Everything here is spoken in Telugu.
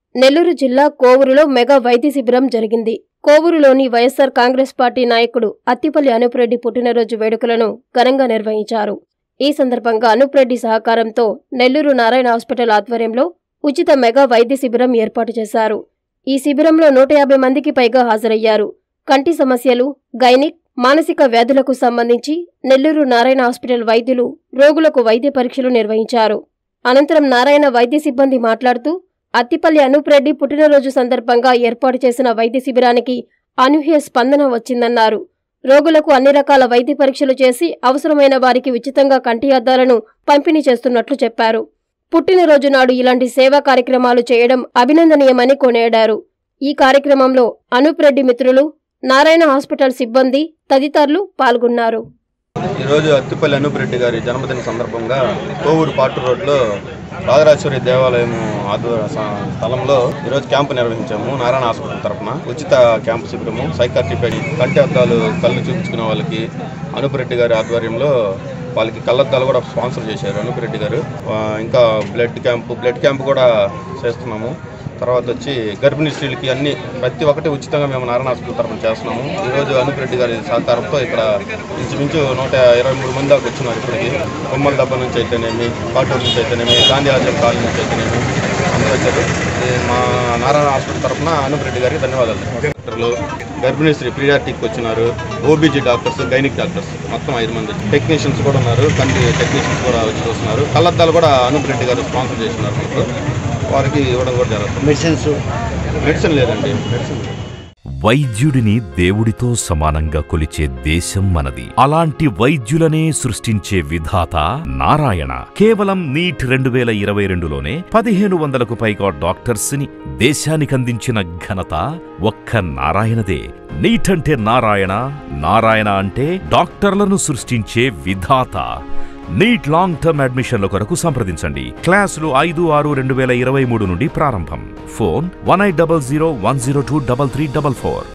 నెల్లూరు జిల్లా కోవూరులో మెగా వైద్య శిబిరం జరిగింది కోవూరులోని వైఎస్సార్ కాంగ్రెస్ పార్టీ నాయకుడు అత్తిపల్లి అనుప్రెడ్డి పుట్టినరోజు వేడుకలను ఘనంగా నిర్వహించారు ఈ సందర్భంగా అనుప్రెడ్డి సహకారంతో నెల్లూరు నారాయణ హాస్పిటల్ ఆధ్వర్యంలో ఉచిత మెగా వైద్య శిబిరం ఏర్పాటు చేశారు ఈ శిబిరంలో నూట యాభై మందికి పైగా హాజరయ్యారు కంటి సమస్యలు గైనిక్ మానసిక వ్యాధులకు సంబంధించి నెల్లూరు నారాయణ హాస్పిటల్ వైద్యులు రోగులకు వైద్య పరీక్షలు నిర్వహించారు అనంతరం నారాయణ వైద్య సిబ్బంది మాట్లాడుతూ అత్తిపల్లి అనూప్రెడ్డి పుట్టినరోజు సందర్భంగా ఏర్పాటు చేసిన వైద్య శిబిరానికి అనూహ్య స్పందన వచ్చిందన్నారు రోగులకు అన్ని రకాల వైద్య పరీక్షలు చేసి అవసరమైన వారికి ఉచితంగా కంటి అద్దాలను పంపిణీ చేస్తున్నట్లు చెప్పారు పుట్టినరోజు నాడు ఇలాంటి సేవా కార్యక్రమాలు చేయడం అభినందనీయమని కొనియాడారు ఈ కార్యక్రమంలో అనూప్రెడ్డి మిత్రులు నారాయణ హాస్పిటల్ సిబ్బంది తదితరులు పాల్గొన్నారు ఈరోజు అత్తిపల్లి అనూప్ రెడ్డి గారి జన్మదిన సందర్భంగా కోవూరు పాటు రోడ్లో రాజరాజేశ్వరి దేవాలయం ఆధ్వర్య స- స్థలంలో ఈరోజు క్యాంపు నిర్వహించాము నారాయణ హాస్పిటల్ తరఫున ఉచిత క్యాంపు శిబిరము సైకాట్రిపై కంటి అద్దాలు కళ్ళు చూపించుకునే వాళ్ళకి అనూప్ రెడ్డి గారి ఆధ్వర్యంలో వాళ్ళకి కళ్ళద్దాలు కూడా స్పాన్సర్ చేశారు అనూప్ రెడ్డి గారు ఆ, ఇంకా బ్లడ్ క్యాంపు బ్లడ్ క్యాంపు కూడా చేస్తున్నాము తర్వాత వచ్చి గర్భిణీ స్త్రీలకి అన్ని ప్రతి ఒక్కటి ఉచితంగా మేము నారాయణ హాస్పిటల్ తరఫున చేస్తున్నాము ఈరోజు అనూప్ రెడ్డి గారి సహకారంతో ఇక్కడ ఇంచుమించు నూట ఇరవై మూడు మంది దాకా వచ్చినారు ఇప్పటికి బొమ్మల దెబ్బ నుంచి అయితేనేమి కాటూరు నుంచి అయితేనేమి గాంధీ ఆశ్రమ కాలనీ నుంచి అయితేనేమి అందరూ వచ్చారు ఇది మా నారాయణ హాస్పిటల్ తరఫున అనూప్ రెడ్డి గారికి ధన్యవాదాలు డాక్టర్లు గర్భిణీ స్త్రీ పీడియాట్రిక్ వచ్చినారు ఓబీజీ డాక్టర్స్ గైనిక్ డాక్టర్స్ మొత్తం ఐదు మంది టెక్నీషియన్స్ కూడా ఉన్నారు కంటి టెక్నీషియన్స్ కూడా వచ్చి చూస్తున్నారు కళ్ళద్దాలు కూడా అనూప్ రెడ్డి గారు స్పాన్సర్ చేస్తున్నారు మనకు వారికి ఇవ్వడం కూడా జరుగుతుంది మెడిసిన్స్ మెడిసిన్ లేదండి మెడిసిన్ లేదు. వైద్యుడిని దేవుడితో సమానంగా కొలిచే దేశం మనది అలాంటి వైద్యులనే సృష్టించే విధాత నారాయణ కేవలం నీట్ రెండు వేల ఇరవై రెండులోనే పదిహేను వందలకు పైగా డాక్టర్స్ ని దేశానికందించిన ఘనత ఒక్క నారాయణదే నీట్ అంటే నారాయణ నారాయణ అంటే డాక్టర్లను సృష్టించే విధాత నీట్ లాంగ్ టర్మ్ అడ్మిషన్ల కొరకు సంప్రదించండి క్లాసులు ఐదు ఆరు రెండు వేల ఇరవై మూడు నుండి ప్రారంభం phone one eight double zero one zero two double three double four